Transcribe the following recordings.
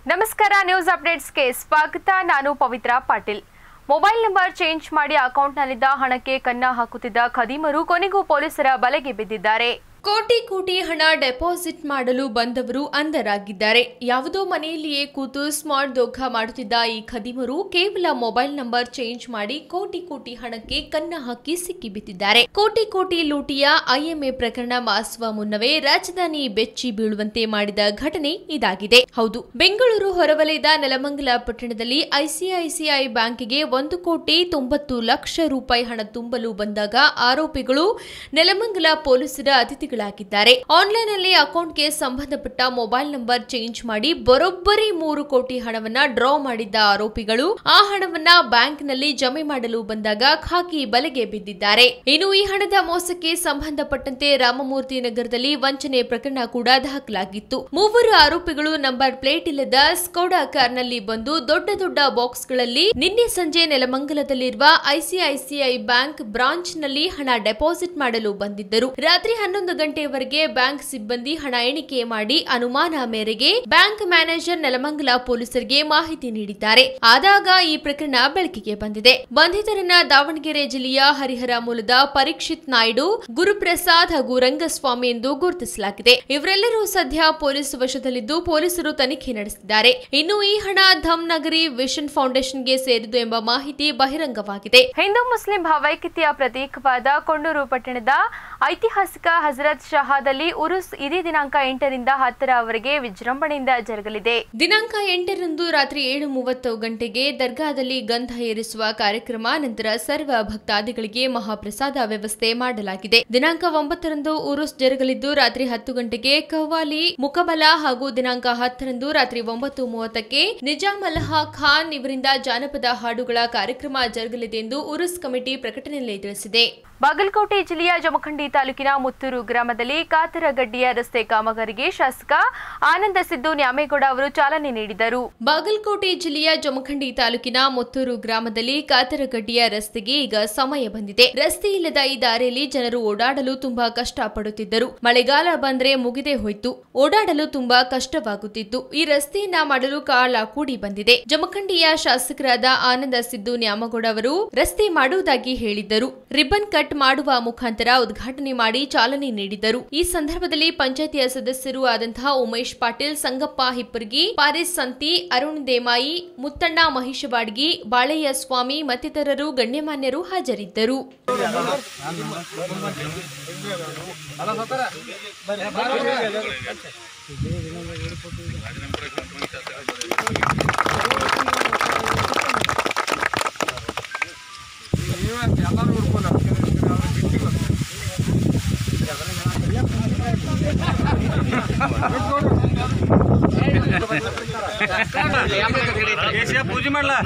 ನಮಸ್ಕಾರ ನ್ಯೂಸ್ ಅಪ್ಡೇಟ್ಸ್ಗೆ ಸ್ವಾಗತ ನಾನು Pavitra Patil mobile number change ಮಾಡಿ ಅಕೌಂಟ್ನಲ್ಲಿದ್ದ ಹಣಕ್ಕೆ ಕನ್ನ ಹಾಕುತ್ತಿದ್ದ ಖದೀಮರು ಕೊನೆಗೂ ಪೊಲೀಸರ ಬಲೆಗೆ ಬಿದ್ದಿದ್ದಾರೆ ಕೋಟಿ ಕೋಟಿ ಹಣ ಡೆಪಾಸಿಟ್ ಮಾಡಲು ಬಂದವರು ಅಂಧರಾಗಿದ್ದಾರೆ ಯಾವುದೋ ಮನೆಯಲ್ಲಿಯೇ ಕೂತು ಸ್ಮಾರ್ಟ್ ದೋಖ ಮಾಡುತ್ತಿದ್ದ ಈ ಖದೀಮರು ಕೇವಲ ಮೊಬೈಲ್ ನಂಬರ್ ಚೇಂಜ್ ಮಾಡಿ ಕೋಟಿ ಕೋಟಿ ಹಣಕ್ಕೆ ಕನ್ನ ಹಾಕಿ ಸಿಕ್ಕಿಬಿದ್ದಿದ್ದಾರೆ ಕೋಟಿ ಕೋಟಿ ಲೂಟಿಯ ಐಎಂಎ ಪ್ರಕರಣ ಮಾಸುವ ಮುನ್ನವೇ ರಾಜಧಾನಿ ಬೆಚ್ಚಿ ಬೀಳುವಂತೆ ಮಾಡಿದ ಘಟನೆ ಇದಾಗಿದೆ ಹೌದು ಬೆಂಗಳೂರು ಹೊರವಲಯದ ನೆಲಮಂಗಲ ಪಟ್ಟಣದಲ್ಲಿ ಐಸಿಐಸಿಐ ಬ್ಯಾಂಕಿಗೆ ಒಂದು ಕೋಟಿ ತೊಂಬತ್ತು ಲಕ್ಷ ರೂಪಾಯಿ ಹಣ ತುಂಬಲು ಬಂದಾಗ ಆರೋಪಿಗಳು ನೆಲಮಂಗಲ ಪೊಲೀಸರ ಅತಿಥಿಗಳಾಗಿದ್ದಾರೆ ಆನ್ಲೈನ್ ಅಲ್ಲಿ ಅಕೌಂಟ್ಗೆ ಸಂಬಂಧಪಟ್ಟ ಮೊಬೈಲ್ ನಂಬರ್ ಚೇಂಜ್ ಮಾಡಿ ಬರೋಬ್ಬರಿ ಮೂರು ಕೋಟಿ ಹಣವನ್ನ ಡ್ರಾ ಮಾಡಿದ್ದ ಆರೋಪಿಗಳು ಆ ಹಣವನ್ನ ಬ್ಯಾಂಕ್ನಲ್ಲಿ ಜಮೆ ಮಾಡಲು ಬಂದಾಗ ಖಾಕಿ ಬಲೆಗೆ ಬಿದ್ದಿದ್ದಾರೆ ಇನ್ನು ಈ ಹಣದ ಮೋಸಕ್ಕೆ ಸಂಬಂಧಪಟ್ಟಂತೆ ರಾಮಮೂರ್ತಿ ನಗರದಲ್ಲಿ ವಂಚನೆ ಪ್ರಕರಣ ಕೂಡ ದಾಖಲಾಗಿತ್ತು ಮೂವರು ಆರೋಪಿಗಳು ನಂಬರ್ ಪ್ಲೇಟ್ ಇಲ್ಲದ ಸ್ಕೋಡಾ ಕಾರ್ನಲ್ಲಿ ಬಂದು ದೊಡ್ಡ ದೊಡ್ಡ ಬಾಕ್ಸ್ಗಳಲ್ಲಿ ನಿನ್ನೆ ಸಂಜೆ ನೆಲಮಂಗಲದಲ್ಲಿರುವ ಐಸಿಐಸಿಐ ಬ್ಯಾಂಕ್ ಬ್ರಾಂಚ್ ನಲ್ಲಿ ಹಣ ಡೆಪಾಸಿಟ್ ಮಾಡಲು ಬಂದಿದ್ದರು ರಾತ್ರಿ ಹನ್ನೊಂದು ಗಂಟೆಯವರೆಗೆ ಬ್ಯಾಂಕ್ ಸಿಬ್ಬಂದಿ ಹಣ ಎಣಿಕೆ ಮಾಡಿ ಅನುಮಾನ ಮೇರೆಗೆ ಬ್ಯಾಂಕ್ ಮ್ಯಾನೇಜರ್ ನೆಲಮಂಗಲ ಪೊಲೀಸರಿಗೆ ಮಾಹಿತಿ ನೀಡಿದ್ದಾರೆ ಆದಾಗ ಈ ಪ್ರಕರಣ ಬೆಳಕಿಗೆ ಬಂದಿದೆ ಬಂಧಿತರನ್ನ ದಾವಣಗೆರೆ ಜಿಲ್ಲೆಯ ಹರಿಹರ ಮೂಲದ ಪರೀಕ್ಷಿತ್ ನಾಯ್ಡು ಗುರುಪ್ರಸಾದ್ ಹಾಗೂ ರಂಗಸ್ವಾಮಿ ಎಂದು ಗುರುತಿಸಲಾಗಿದೆ ಇವರೆಲ್ಲರೂ ಸದ್ಯ ಪೊಲೀಸ್ ವಶದಲ್ಲಿದ್ದು ಪೊಲೀಸರು ತನಿಖೆ ನಡೆಸಿದ್ದಾರೆ ಇನ್ನು ಈ ಹಣ ಧಮ್ ನಗರಿ ವಿಷನ್ ಫೌಂಡೇಶನ್ಗೆ ಸೇರಿದ್ದು ಎಂಬ ಮಾಹಿತಿ ಬಹಿರಂಗವಾಗಿದೆ ಹಿಂದೂ ಮುಸ್ಲಿಂ ಭಾವೈಕ್ಯತೆಯ ಪ್ರತೀಕವಾದ ಕೊಂಡೂರು ಪಟ್ಟಣದ ಐತಿಹಾಸಿಕ ಹಜರತ್ ಶಹಾದಲ್ಲಿ ಉರುಸ್ ಇದೇ ದಿನಾಂಕ ಎಂಟರಿಂದ ಹತ್ತರವರೆಗೆ ವಿಜೃಂಭಣೆಯಿಂದ ಜರುಗಲಿದೆ ದಿನಾಂಕ ಎಂಟರಂದು ರಾತ್ರಿ ಏಳು ಮೂವತ್ತು ಗಂಟೆಗೆ ದರ್ಗಾದಲ್ಲಿ ಗಂಧ ಏರಿಸುವ ಕಾರ್ಯಕ್ರಮ ನಂತರ ಸರ್ವ ಭಕ್ತಾದಿಗಳಿಗೆ ಮಹಾಪ್ರಸಾದ ವ್ಯವಸ್ಥೆ ಮಾಡಲಾಗಿದೆ ದಿನಾಂಕ ಒಂಬತ್ತರಂದು ಉರುಸ್ ಜರುಗಲಿದ್ದು ರಾತ್ರಿ ಹತ್ತು ಗಂಟೆಗೆ ಕವ್ವಾಲಿ ಮುಕಬಲ ಹಾಗೂ ದಿನಾಂಕ ಹತ್ತರಂದು ರಾತ್ರಿ ಒಂಬತ್ತು ಮೂವತ್ತಕ್ಕೆ ನಿಜಾಮಲ್ಹ ಖಾನ್ ಇವರಿಂದ ಜಾನಪದ ಹಾಡುಗಳ ಕಾರ್ಯಕ್ರಮ ಜರುಗಲಿದೆ ಎಂದು ಉರುಸ್ ಕಮಿಟಿ ಪ್ರಕಟಣೆಯಲ್ಲಿ ತಿಳಿಸಿದೆ ಬಾಗಲಕೋಟೆ ಜಿಲ್ಲೆಯ ಜಮಖಂಡಿ ತಾಲೂಕಿನ ಮುತ್ತೂರು ಗ್ರಾಮದಲ್ಲಿ ಕಾತರಗಡ್ಡಿಯ ರಸ್ತೆ ಕಾಮಗಾರಿಗೆ ಶಾಸಕ ಆನಂದ ಸಿದ್ದು ನ್ಯಾಮೇಗೌಡ ಅವರು ಚಾಲನೆ ನೀಡಿದರು ಬಾಗಲಕೋಟೆ ಜಿಲ್ಲೆಯ ಜಮಖಂಡಿ ತಾಲೂಕಿನ ಮುತ್ತೂರು ಗ್ರಾಮದಲ್ಲಿ ಕಾತರಗಡ್ಡಿಯ ರಸ್ತೆಗೆ ಈಗ ಸಮಯ ಬಂದಿದೆ ರಸ್ತೆ ಇಲ್ಲದ ಈ ದಾರಿಯಲ್ಲಿ ಜನರು ಓಡಾಡಲು ತುಂಬಾ ಕಷ್ಟಪಡುತ್ತಿದ್ದರು ಮಳೆಗಾಲ ಬಂದ್ರೆ ಮುಗಿದೇ ಹೋಯ್ತು ಓಡಾಡಲು ತುಂಬಾ ಕಷ್ಟವಾಗುತ್ತಿತ್ತು ಈ ರಸ್ತೆಯನ್ನ ಮಾಡಲು ಕಾಲ ಕೂಡಿ ಬಂದಿದೆ ಜಮಖಂಡಿಯ ಶಾಸಕರಾದ ಆನಂದ ಸಿದ್ದು ನ್ಯಾಮಗೌಡ ಅವರು ರಸ್ತೆ ಮಾಡುವುದಾಗಿ ಹೇಳಿದ್ದರು ರಿಬ್ಬನ್ ಕಟ್ ಮಾಡುವ ಮುಖಾಂತರ ಉದ್ಘಾಟನೆ ಮಾಡಿ ಚಾಲನೆ ನೀಡಿದರು ಈ ಸಂದರ್ಭದಲ್ಲಿ ಪಂಚಾಯತಿಯ ಸದಸ್ಯರು ಆದಂತಹ ಉಮೇಶ್ ಪಾಟೀಲ್ ಸಂಗಪ್ಪ ಹಿಪ್ಪರ್ಗಿ ಪಾರಿಸ್ ಸಂತಿ ಅರುಣ್ ದೇಮಾಯಿ ಮುತ್ತಣ್ಣ ಮಹಿಷವಾಡ್ಗಿ ಬಾಳೆಯ ಸ್ವಾಮಿ ಮತ್ತಿತರರು ಗಣ್ಯಮಾನ್ಯರು ಹಾಜರಿದ್ದರು ಏಸಿಯ ಪೂಜೆ ಮಾಡ್ಲಾ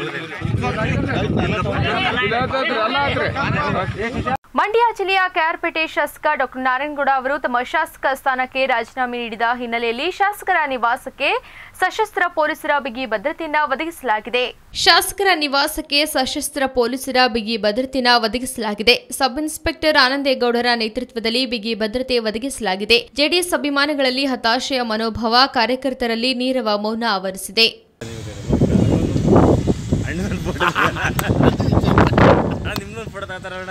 ಮಂಡ್ಯ ಜಿಲ್ಲೆಯ ಕೆಆರ್ಪೇಟೆ ಶಾಸಕ ಡಾಕ್ಟರ್ ನಾರಾಯಣಗೌಡ ಅವರು ತಮ್ಮ ಶಾಸಕ ಸ್ಥಾನಕ್ಕೆ ರಾಜೀನಾಮೆ ನೀಡಿದ ಹಿನ್ನೆಲೆಯಲ್ಲಿ ಶಾಸಕರ ನಿವಾಸಕ್ಕೆ ಸಶಸ್ತ್ರ ಪೊಲೀಸರ ಬಿಗಿ ಭದ್ರತೆಯನ್ನ ಒದಗಿಸಲಾಗಿದೆ ಶಾಸಕರ ನಿವಾಸಕ್ಕೆ ಸಶಸ್ತ್ರ ಪೊಲೀಸರ ಬಿಗಿ ಭದ್ರತೆಯನ್ನ ಒದಗಿಸಲಾಗಿದೆ ಸಬ್ ಇನ್ಸ್ಪೆಕ್ಟರ್ ಆನಂದೇಗೌಡರ ನೇತೃತ್ವದಲ್ಲಿ ಬಿಗಿ ಭದ್ರತೆ ಒದಗಿಸಲಾಗಿದೆ ಜೆಡಿಎಸ್ ಅಭಿಮಾನಿಗಳಲ್ಲಿ ಹತಾಶೆಯ ಮನೋಭಾವ ಕಾರ್ಯಕರ್ತರಲ್ಲಿ ನೀರವ ಮೌನ ಆವರಿಸಿದೆ ನಿಮ್ದೊಂದು ಫೋಟೋ ತಾತಾರ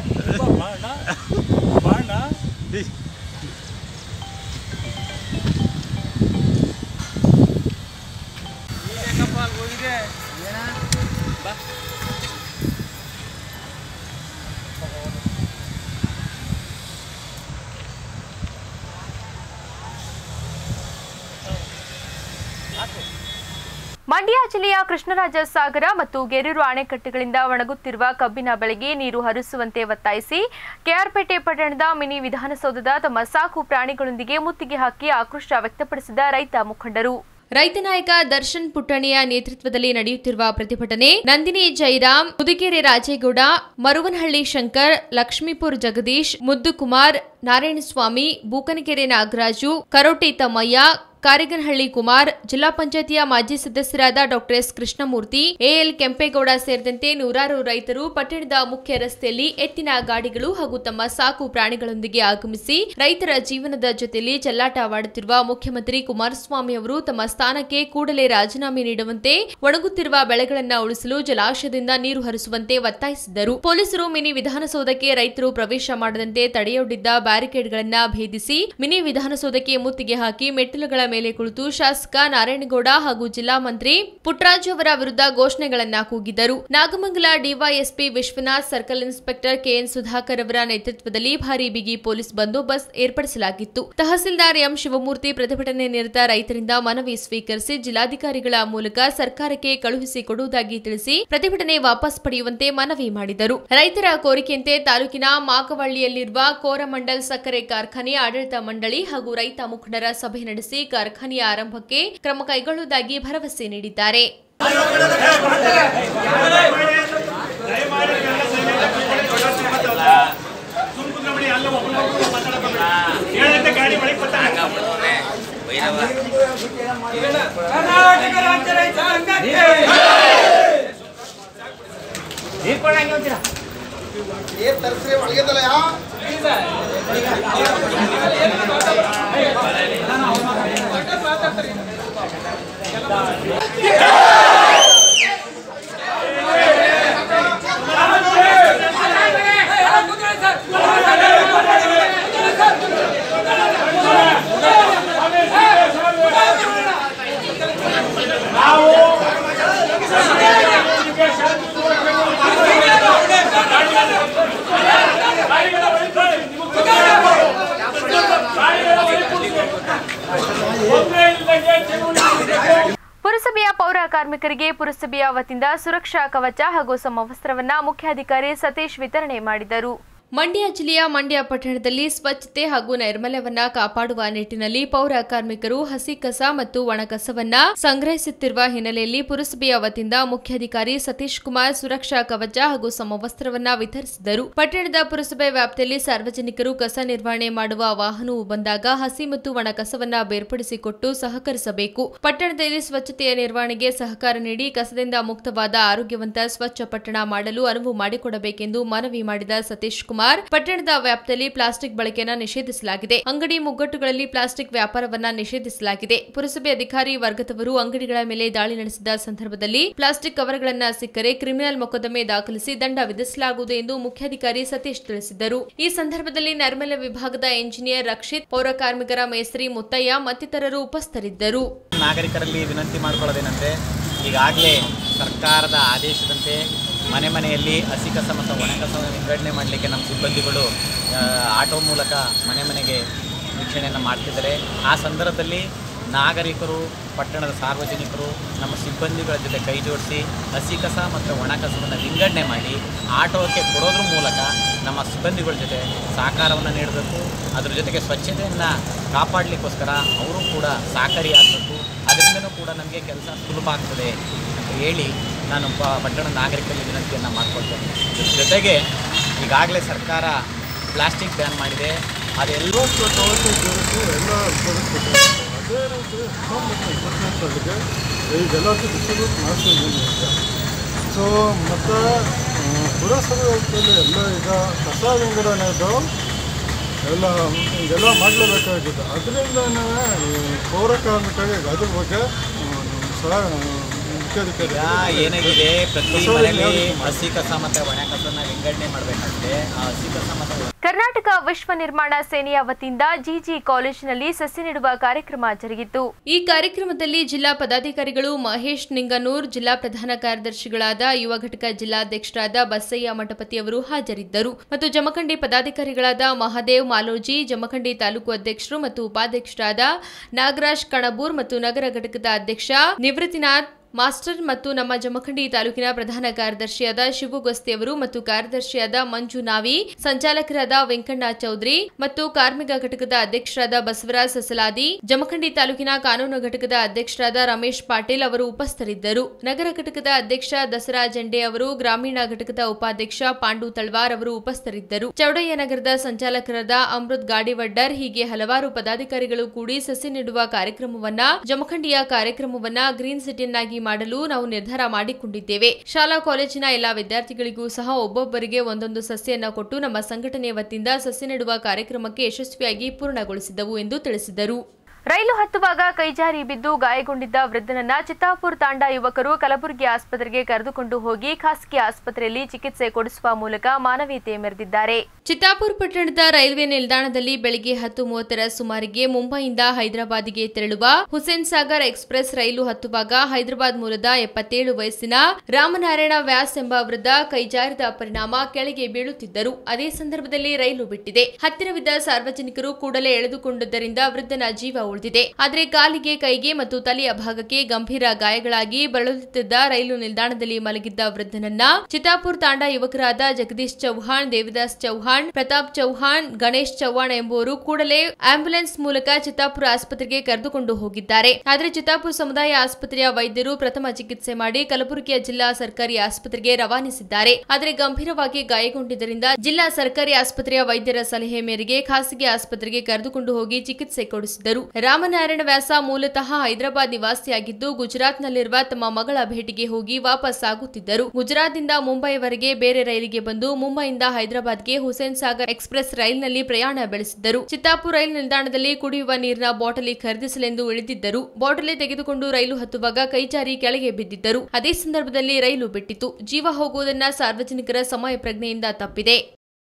ಮಂಡ್ಯ ಜಿಲ್ಲೆಯ ಕೃಷ್ಣರಾಜ ಸಾಗರ ಮತ್ತು ಗೆರೂರು ಅಣೆಕಟ್ಟೆಗಳಿಂದ ಒಣಗುತ್ತಿರುವ ಕಬ್ಬಿನ ಬೆಳೆಗೆ ನೀರು ಹರಿಸುವಂತೆ ಒತ್ತಾಯಿಸಿ ಕೆಆರ್ಪೇಟೆ ಪಟ್ಟಣದ ಮಿನಿ ವಿಧಾನಸೌಧದ ತಮ್ಮ ಸಾಕು ಪ್ರಾಣಿಗಳೊಂದಿಗೆ ಮುತ್ತಿಗೆ ಹಾಕಿ ಆಕ್ರೋಶ ವ್ಯಕ್ತಪಡಿಸಿದ ರೈತ ಮುಖಂಡರು ರೈತ ನಾಯಕ ದರ್ಶನ್ ಪುಟ್ಟಣಿಯ ನೇತೃತ್ವದಲ್ಲಿ ನಡೆಯುತ್ತಿರುವ ಪ್ರತಿಭಟನೆ ನಂದಿನಿ ಜೈರಾಮ್ ಮುದುಗೆರೆ ರಾಜೇಗೌಡ ಮರುವನಹಳ್ಳಿ ಶಂಕರ್ ಲಕ್ಷ್ಮೀಪುರ್ ಜಗದೀಶ್ ಮುದ್ದುಕುಮಾರ್ ನಾರಾಯಣಸ್ವಾಮಿ ಬೂಕನಕೆರೆ ನಾಗರಾಜು ಕರೋಟಿ ತಮ್ಮಯ್ಯ ಕಾರಿಗನಹಳ್ಳಿ ಕುಮಾರ್ ಜಿಲ್ಲಾ ಪಂಚಾಯತಿಯ ಮಾಜಿ ಸದಸ್ಯರಾದ doctor S Krishnamurthy AL Kempegowda ಸೇರಿದಂತೆ ನೂರಾರು ರೈತರು ಪಟ್ಟಣದ ಮುಖ್ಯ ರಸ್ತೆಯಲ್ಲಿ ಎತ್ತಿನ ಗಾಡಿಗಳು ಹಾಗೂ ತಮ್ಮ ಸಾಕು ಪ್ರಾಣಿಗಳೊಂದಿಗೆ ಆಗಮಿಸಿ ರೈತರ ಜೀವನದ ಜೊತೆಯಲ್ಲಿ ಚೆಲ್ಲಾಟವಾಡುತ್ತಿರುವ ಮುಖ್ಯಮಂತ್ರಿ ಕುಮಾರಸ್ವಾಮಿ ಅವರು ತಮ್ಮ ಸ್ಥಾನಕ್ಕೆ ಕೂಡಲೇ ರಾಜೀನಾಮೆ ನೀಡುವಂತೆ ಒಣಗುತ್ತಿರುವ ಬೆಳೆಗಳನ್ನ ಉಳಿಸಲು ಜಲಾಶಯದಿಂದ ನೀರು ಹರಿಸುವಂತೆ ಒತ್ತಾಯಿಸಿದ್ದರು ಪೊಲೀಸರು ಮಿನಿ ವಿಧಾನಸೌಧಕ್ಕೆ ರೈತರು ಪ್ರವೇಶ ಮಾಡದಂತೆ ತಡೆಯೊಡ್ಡಿದ್ದ ಬ್ಯಾರಿಕೇಡ್ಗಳನ್ನ ಭೇದಿಸಿ ಮಿನಿ ವಿಧಾನಸೌಧಕ್ಕೆ ಮುತ್ತಿಗೆ ಹಾಕಿ ಮೆಟ್ಟಿಲುಗಳ ಮೇಲೆ ಕುಳಿತು ಶಾಸಕ ನಾರಾಯಣಗೌಡ ಹಾಗೂ ಜಿಲ್ಲಾ ಮಂತ್ರಿ ಪುಟ್ಟರಾಜು ಅವರ ವಿರುದ್ಧ ಘೋಷಣೆಗಳನ್ನ ಕೂಗಿದ್ದರು Nagamangala DYSP Vishwanath circle inspector KN Sudhakar ಅವರ ನೇತೃತ್ವದಲ್ಲಿ ಭಾರಿ ಬಿಗಿ ಪೊಲೀಸ್ ಬಂದೋಬಸ್ತ್ ಏರ್ಪಡಿಸಲಾಗಿತ್ತು ತಹಸೀಲ್ದಾರ್ ಎಂ ಶಿವಮೂರ್ತಿ ಪ್ರತಿಭಟನೆ ನಿರತ ರೈತರಿಂದ ಮನವಿ ಸ್ವೀಕರಿಸಿ ಜಿಲ್ಲಾಧಿಕಾರಿಗಳ ಮೂಲಕ ಸರ್ಕಾರಕ್ಕೆ ಕಳುಹಿಸಿಕೊಡುವುದಾಗಿ ತಿಳಿಸಿ ಪ್ರತಿಭಟನೆ ವಾಪಸ್ ಪಡೆಯುವಂತೆ ಮನವಿ ಮಾಡಿದರು ರೈತರ ಕೋರಿಕೆಯಂತೆ ತಾಲೂಕಿನ ಮಾಕವಳ್ಳಿಯಲ್ಲಿರುವ ಕೋರಮಂಡಲ್ ಸಕ್ಕರೆ ಕಾರ್ಖಾನೆ ಆಡಳಿತ ಮಂಡಳಿ ಹಾಗೂ ರೈತ ಮುಖಂಡರ ಸಭೆ ನಡೆಸಿ ಕಾರ್ಖಾನೆಯ ಆರಂಭಕ್ಕೆ ಕ್ರಮ ಕೈಗೊಳ್ಳುವುದಾಗಿ ಭರವಸೆ ನೀಡಿದ್ದಾರೆ ಕರ್ನಾಟಕ ರಾಜ್ಯ ರೈತ ಸಂಘಕ್ಕೆ ಏನ್ ತರಿಸ್ರಿ ಒಳಗಿದ್ದಲ್ಲ ಯಾ ಪುರಸಭೆಯ ಪೌರ ಕಾರ್ಮಿಕರಿಗೆ ಪುರಸಭೆಯ ವತಿಯಿಂದ ಸುರಕ್ಷಾ ಕವಚ ಹಾಗೂ ಸಮವಸ್ತ್ರವನ್ನ ಮುಖ್ಯಾಧಿಕಾರಿ ಸತೀಶ್ ವಿತರಣೆ ಮಾಡಿದರು ಮಂಡ್ಯ ಜಿಲ್ಲೆಯ ಮಂಡ್ಯ ಪಟ್ಟಣದಲ್ಲಿ ಸ್ವಚ್ಛತೆ ಹಾಗೂ ನೈರ್ಮಲ್ಯವನ್ನ ಕಾಪಾಡುವ ನಿಟ್ಟಿನಲ್ಲಿ ಪೌರ ಕಾರ್ಮಿಕರು ಹಸಿ ಕಸ ಮತ್ತು ಒಣ ಕಸವನ್ನ ಸಂಗ್ರಹಿಸುತ್ತಿರುವ ಹಿನ್ನೆಲೆಯಲ್ಲಿ ಪುರಸಭೆಯ ವತಿಯಿಂದ ಮುಖ್ಯಾಧಿಕಾರಿ ಸತೀಶ್ ಕುಮಾರ್ ಸುರಕ್ಷಾ ಕವಚ ಹಾಗೂ ಸಮವಸ್ತ್ರವನ್ನ ವಿತರಿಸಿದರು ಪಟ್ಟಣದ ಪುರಸಭೆ ವ್ಯಾಪ್ತಿಯಲ್ಲಿ ಸಾರ್ವಜನಿಕರು ಕಸ ನಿರ್ವಹಣೆ ಮಾಡುವ ವಾಹನವು ಬಂದಾಗ ಹಸಿ ಮತ್ತು ಒಣ ಕಸವನ್ನ ಬೇರ್ಪಡಿಸಿಕೊಟ್ಟು ಸಹಕರಿಸಬೇಕು ಪಟ್ಟಣದಲ್ಲಿ ಸ್ವಚ್ಛತೆಯ ನಿರ್ವಹಣೆಗೆ ಸಹಕಾರ ನೀಡಿ ಕಸದಿಂದ ಮುಕ್ತವಾದ ಆರೋಗ್ಯವಂತ ಸ್ವಚ್ಛ ಪಟ್ಟಣ ಮಾಡಲು ಅನುವು ಮಾಡಿಕೊಡಬೇಕೆಂದು ಮನವಿ ಮಾಡಿದ ಸತೀಶ್ ಕುಮಾರ್ ಪಟ್ಟಣದ ವ್ಯಾಪ್ತಿಯಲ್ಲಿ ಪ್ಲಾಸ್ಟಿಕ್ ಬಳಕೆಯನ್ನು ನಿಷೇಧಿಸಲಾಗಿದೆ ಅಂಗಡಿ ಮುಗ್ಗಟ್ಟುಗಳಲ್ಲಿ ಪ್ಲಾಸ್ಟಿಕ್ ವ್ಯಾಪಾರವನ್ನ ನಿಷೇಧಿಸಲಾಗಿದೆ ಪುರಸಭೆ ಅಧಿಕಾರಿ ವರ್ಗದವರು ಅಂಗಡಿಗಳ ಮೇಲೆ ದಾಳಿ ನಡೆಸಿದ ಸಂದರ್ಭದಲ್ಲಿ ಪ್ಲಾಸ್ಟಿಕ್ ಕವರ್ಗಳನ್ನ ಸಿಕ್ಕರೆ ಕ್ರಿಮಿನಲ್ ಮೊಕದ್ದಮೆ ದಾಖಲಿಸಿ ದಂಡ ವಿಧಿಸಲಾಗುವುದು ಎಂದು ಮುಖ್ಯಾಧಿಕಾರಿ ಸತೀಶ್ ತಿಳಿಸಿದರು ಈ ಸಂದರ್ಭದಲ್ಲಿ ನೈರ್ಮಲ್ಯ ವಿಭಾಗದ ಎಂಜಿನಿಯರ್ ರಕ್ಷಿತ್ ಪೌರ ಕಾರ್ಮಿಕರ ಮೇಸ್ತ್ರಿ ಮುತ್ತಯ್ಯ ಮತ್ತಿತರರು ಉಪಸ್ಥಿತರಿದ್ದರು ನಾಗರಿಕರಲ್ಲಿ ವಿನಂತಿ ಮಾಡ್ಕೊಳ್ಳೋದೇನೆಂದರೆ ಈಗಾಗಲೇ ಸರ್ಕಾರದ ಆದೇಶದಂತೆ ಮನೆ ಮನೆಯಲ್ಲಿ ಹಸಿ ಕಸ ಮತ್ತು ಒಣ ಕಸವನ್ನು ವಿಂಗಡಣೆ ಮಾಡಲಿಕ್ಕೆ ನಮ್ಮ ಸಿಬ್ಬಂದಿಗಳು ಆ, ಆಟೋ ಮೂಲಕ ಮನೆ ಮನೆಗೆ ವೀಕ್ಷಣೆಯನ್ನು ಮಾಡ್ತಿದ್ದಾರೆ ಆ ಸಂದರ್ಭದಲ್ಲಿ ನಾಗರಿಕರು ಪಟ್ಟಣದ ಸಾರ್ವಜನಿಕರು ನಮ್ಮ ಸಿಬ್ಬಂದಿಗಳ ಜೊತೆ ಕೈ ಜೋಡಿಸಿ ಹಸಿ ಕಸ ಮತ್ತು ಒಣ ಕಸವನ್ನು ವಿಂಗಡಣೆ ಮಾಡಿ ಆಟೋಕ್ಕೆ ಕೊಡೋದ್ರ ಮೂಲಕ ನಮ್ಮ ಸಿಬ್ಬಂದಿಗಳ ಜೊತೆ ಸಹಕಾರವನ್ನು ನೀಡಬೇಕು ಅದ್ರ ಜೊತೆಗೆ ಸ್ವಚ್ಛತೆಯನ್ನು ಕಾಪಾಡಲಿಕ್ಕೋಸ್ಕರ ಅವರು ಕೂಡ ಸಹಕಾರಿಯಾಗಬೇಕು ಅದರಿಂದನೂ ಕೂಡ ನಮಗೆ ಕೆಲಸ ಸುಲಭ ಆಗ್ತದೆ ಅಂತ ಹೇಳಿ ನಾನು ಪ ಪಟ್ಟಣದ ನಾಗರಿಕರಲ್ಲಿ ವಿನಂತಿಯನ್ನು ಮಾಡ್ಕೊಳ್ತೇನೆ ಇದ್ರ ಜೊತೆಗೆ ಈಗಾಗಲೇ ಸರ್ಕಾರ ಪ್ಲಾಸ್ಟಿಕ್ ಬ್ಯಾನ್ ಮಾಡಿದೆ ಅದೆಲ್ಲರೂ ಎಲ್ಲ ಬದುಕ್ಬೇಕು ಅದೇ ರೀತಿ ಇಪ್ಪತ್ನಾಲ್ಕರಿಗೆ ಈಗೆಲ್ಲರಿಗೂ ಡಿಸ್ಟ್ರಿಬ್ಯೂಟ್ ಮಾಡ್ತಿದ್ದೀನಿ ಸೊ ಮತ್ತು ಪುರಸಭೆ ವ್ಯವಸ್ಥೆಯಲ್ಲಿ ಎಲ್ಲ ಈಗ ಕಸ ವಿಂಗಡಣೆದು ಎಲ್ಲ ಈಗೆಲ್ಲ ಮಾಡಲೇಬೇಕಾಗಿದೆ ಅದರಿಂದನೇ ಈ ಪೌರ ಕಾರ್ಮಿಕರಿಗೆ ಅದ್ರ ಬಗ್ಗೆ ಆ, ನಮ್ಮ ಸಹ ಮುಖ್ಯಾಧಿಕಾರಿ ಈಗ ಏನಾಗಿದೆ ಪ್ರತಿ ಮನೆಯಲ್ಲಿ ಹಸಿ ಕಸ ಮತ್ತು ಒಣ ಕಸನ ವಿಂಗಡಣೆ ಮಾಡಬೇಕಾಗಿದೆ ಆ ಹಸಿ ಕಸ ಮತ್ತು ಕರ್ನಾಟಕ ವಿಶ್ವ ನಿರ್ಮಾಣ ಸೇನೆಯ ವತಿಯಿಂದ ಜಿಜಿ ಕಾಲೇಜಿನಲ್ಲಿ ಸಸಿ ನೆಡುವ ಕಾರ್ಯಕ್ರಮ ಜರುಗಿತು ಈ ಕಾರ್ಯಕ್ರಮದಲ್ಲಿ ಜಿಲ್ಲಾ ಪದಾಧಿಕಾರಿಗಳು ಮಹೇಶ್ ನಿಂಗನೂರ್ ಜಿಲ್ಲಾ ಪ್ರಧಾನ ಕಾರ್ಯದರ್ಶಿಗಳಾದ ಯುವ ಘಟಕ ಜಿಲ್ಲಾಧ್ಯಕ್ಷರಾದ ಬಸಯ್ಯ ಮಠಪತಿ ಅವರು ಹಾಜರಿದ್ದರು ಮತ್ತು ಜಮಖಂಡಿ ಪದಾಧಿಕಾರಿಗಳಾದ ಮಹಾದೇವ್ ಮಾಲೋಜಿ ಜಮಖಂಡಿ ತಾಲೂಕು ಅಧ್ಯಕ್ಷರು ಮತ್ತು ಉಪಾಧ್ಯಕ್ಷರಾದ ನಾಗರಾಜ್ ಕಣಬೂರ್ ಮತ್ತು ನಗರ ಘಟಕದ ಅಧ್ಯಕ್ಷ ನಿವೃತ್ತಿನಾಥ್ ಮಾಸ್ಟರ್ ಮತ್ತು ನಮ್ಮ ಜಮಖಂಡಿ ತಾಲೂಕಿನ ಪ್ರಧಾನ ಕಾರ್ಯದರ್ಶಿಯಾದ ಶಿವು ಗಸ್ತಿ ಅವರು ಮತ್ತು ಕಾರ್ಯದರ್ಶಿಯಾದ ಮಂಜು ನಾವಿ ಸಂಚಾಲಕರಾದ ವೆಂಕಣ್ಣ ಚೌಧರಿ ಮತ್ತು ಕಾರ್ಮಿಕ ಘಟಕದ ಅಧ್ಯಕ್ಷರಾದ ಬಸವರಾಜ್ ಸಸಲಾದಿ ಜಮಖಂಡಿ ತಾಲೂಕಿನ ಕಾನೂನು ಘಟಕದ ಅಧ್ಯಕ್ಷರಾದ ರಮೇಶ್ ಪಾಟೀಲ್ ಅವರು ಉಪಸ್ಥಿತರಿದ್ದರು ನಗರ ಘಟಕದ ಅಧ್ಯಕ್ಷ ದಸರಾ ಜಂಡೆ ಅವರು ಗ್ರಾಮೀಣ ಘಟಕದ ಉಪಾಧ್ಯಕ್ಷ ಪಾಂಡು ತಳ್ವಾರ್ ಅವರು ಉಪಸ್ಥಿತರಿದ್ದರು ಚೌಡಯ್ಯ ನಗರದ ಸಂಚಾಲಕರಾದ ಅಮೃತ್ ಗಾಡಿವಡ್ಡರ್ ಹೀಗೆ ಹಲವಾರು ಪದಾಧಿಕಾರಿಗಳು ಕೂಡಿ ಸಸಿ ನೆಡುವ ಕಾರ್ಯಕ್ರಮವನ್ನ ಜಮಖಂಡಿಯ ಕಾರ್ಯಕ್ರಮವನ್ನ ಗ್ರೀನ್ ಸಿಟಿಯನ್ನಾಗಿ ಮಾಡಲು ನಾವು ನಿರ್ಧಾರ ಮಾಡಿಕೊಂಡಿದ್ದೇವೆ ಶಾಲಾ ಕಾಲೇಜಿನ ಎಲ್ಲಾ ವಿದ್ಯಾರ್ಥಿಗಳಿಗೂ ಸಹ ಒಬ್ಬೊಬ್ಬರಿಗೆ ಒಂದೊಂದು ಸಸ್ಯನ್ನ ಕೊಟ್ಟು ನಮ್ಮ ಸಂಘಟನೆಯ ವತಿಯಿಂದ ಸಸಿ ನೆಡುವ ಕಾರ್ಯಕ್ರಮಕ್ಕೆ ಯಶಸ್ವಿಯಾಗಿ ಪೂರ್ಣಗೊಳಿಸಿದವು ಎಂದು ತಿಳಿಸಿದರು ರೈಲು ಹತ್ತುವಾಗ ಕೈಜಾರಿ ಬಿದ್ದು ಗಾಯಗೊಂಡಿದ್ದ ವೃದ್ಧನನ್ನ ಚಿತ್ತಾಪುರ ತಾಂಡ ಯುವಕರು ಕಲಬುರಗಿ ಆಸ್ಪತ್ರೆಗೆ ಕರೆದುಕೊಂಡು ಹೋಗಿ ಖಾಸಗಿ ಆಸ್ಪತ್ರೆಯಲ್ಲಿ ಚಿಕಿತ್ಸೆ ಕೊಡಿಸುವ ಮೂಲಕ ಮಾನವೀಯತೆ ಮೆರೆದಿದ್ದಾರೆ ಚಿತ್ತಾಪುರ ಪಟ್ಟಣದ ರೈಲ್ವೆ ನಿಲ್ದಾಣದಲ್ಲಿ ಬೆಳಗ್ಗೆ ಹತ್ತು ಮೂವತ್ತರ ಸುಮಾರಿಗೆ ಮುಂಬೈಯಿಂದ ಹೈದರಾಬಾದ್ಗೆ ತೆರಳುವ ಹುಸೇನ್ ಸಾಗರ್ ಎಕ್ಸ್ಪ್ರೆಸ್ ರೈಲು ಹತ್ತುವಾಗ ಹೈದರಾಬಾದ್ ಮೂಲದ ಎಪ್ಪತ್ತೇಳು ವಯಸ್ಸಿನ ರಾಮನಾರಾಯಣ ವ್ಯಾಸ್ ಎಂಬ ವೃದ್ಧ ಕೈಜಾರಿದ ಪರಿಣಾಮ ಕೆಳಗೆ ಬೀಳುತ್ತಿದ್ದರು ಅದೇ ಸಂದರ್ಭದಲ್ಲಿ ರೈಲು ಬಿಟ್ಟಿದೆ ಹತ್ತಿರವಿದ್ದ ಸಾರ್ವಜನಿಕರು ಕೂಡಲೇ ಎಳೆದುಕೊಂಡದ್ದರಿಂದ ವೃದ್ಧನ ಜೀವ ಉಳಿದಿದೆ ಆದರೆ ಕಾಲಿಗೆ ಕೈಗೆ ಮತ್ತು ತಲೆಯ ಭಾಗಕ್ಕೆ ಗಂಭೀರ ಗಾಯಗಳಾಗಿ ಬಳಲುತ್ತಿದ್ದ ರೈಲು ನಿಲ್ದಾಣದಲ್ಲಿ ಮಲಗಿದ್ದ ವೃದ್ಧನನ್ನ ಚಿತ್ತಾಪುರ್ ತಾಂಡ ಯುವಕರಾದ ಜಗದೀಶ್ ಚೌಹಾಣ್ ದೇವಿದಾಸ್ ಚೌಹಾಣ್ ಪ್ರತಾಪ್ ಚೌಹಾಣ್ ಗಣೇಶ್ ಚೌಹಾಣ್ ಎಂಬುವರು ಕೂಡಲೇ ಆಂಬ್ಯುಲೆನ್ಸ್ ಮೂಲಕ ಚಿತ್ತಾಪುರ ಆಸ್ಪತ್ರೆಗೆ ಕರೆದುಕೊಂಡು ಹೋಗಿದ್ದಾರೆ ಆದರೆ ಚಿತ್ತಾಪುರ ಸಮುದಾಯ ಆಸ್ಪತ್ರೆಯ ವೈದ್ಯರು ಪ್ರಥಮ ಚಿಕಿತ್ಸೆ ಮಾಡಿ ಕಲಬುರಗಿಯ ಜಿಲ್ಲಾ ಸರ್ಕಾರಿ ಆಸ್ಪತ್ರೆಗೆ ರವಾನಿಸಿದ್ದಾರೆ ಆದರೆ ಗಂಭೀರವಾಗಿ ಗಾಯಗೊಂಡಿದ್ದರಿಂದ ಜಿಲ್ಲಾ ಸರ್ಕಾರಿ ಆಸ್ಪತ್ರೆಯ ವೈದ್ಯರ ಸಲಹೆ ಮೇರೆಗೆ ಖಾಸಗಿ ಆಸ್ಪತ್ರೆಗೆ ಕರೆದುಕೊಂಡು ಹೋಗಿ ಚಿಕಿತ್ಸೆ ಕೊಡಿಸಿದರು ರಾಮನಾರಾಯಣ ವ್ಯಾಸ ಮೂಲತಃ ಹೈದರಾಬಾದ್ ನಿವಾಸಿಯಾಗಿದ್ದು ಗುಜರಾತ್ನಲ್ಲಿರುವ ತಮ್ಮ ಮಗಳ ಭೇಟಿಗೆ ಹೋಗಿ ವಾಪಸ್ ಆಗುತ್ತಿದ್ದರು ಗುಜರಾತ್ನಿಂದ ಮುಂಬೈವರೆಗೆ ಬೇರೆ ರೈಲಿಗೆ ಬಂದು ಮುಂಬೈಯಿಂದ ಹೈದರಾಬಾದ್ಗೆ ಹುಸೇನ್ ಸಾಗರ್ ಎಕ್ಸ್ಪ್ರೆಸ್ ರೈಲಿನಲ್ಲಿ ಪ್ರಯಾಣ ಬೆಳೆಸಿದ್ದರು ಚಿತ್ತಾಪುರ ರೈಲು ನಿಲ್ದಾಣದಲ್ಲಿ ಕುಡಿಯುವ ನೀರಿನ ಬಾಟಲಿ ಖರೀದಿಸಲೆಂದು ಇಳಿದಿದ್ದರು ಬಾಟಲಿ ತೆಗೆದುಕೊಂಡು ರೈಲು ಹತ್ತುವಾಗ ಕೈಜಾರಿ ಕೆಳಗೆ ಬಿದ್ದಿದ್ದರು ಅದೇ ಸಂದರ್ಭದಲ್ಲಿ ರೈಲು ಬಿಟ್ಟಿತು ಜೀವ ಹೋಗುವುದನ್ನ ಸಾರ್ವಜನಿಕರ ಸಮಯ ಪ್ರಜ್ಞೆಯಿಂದ ತಪ್ಪಿದೆ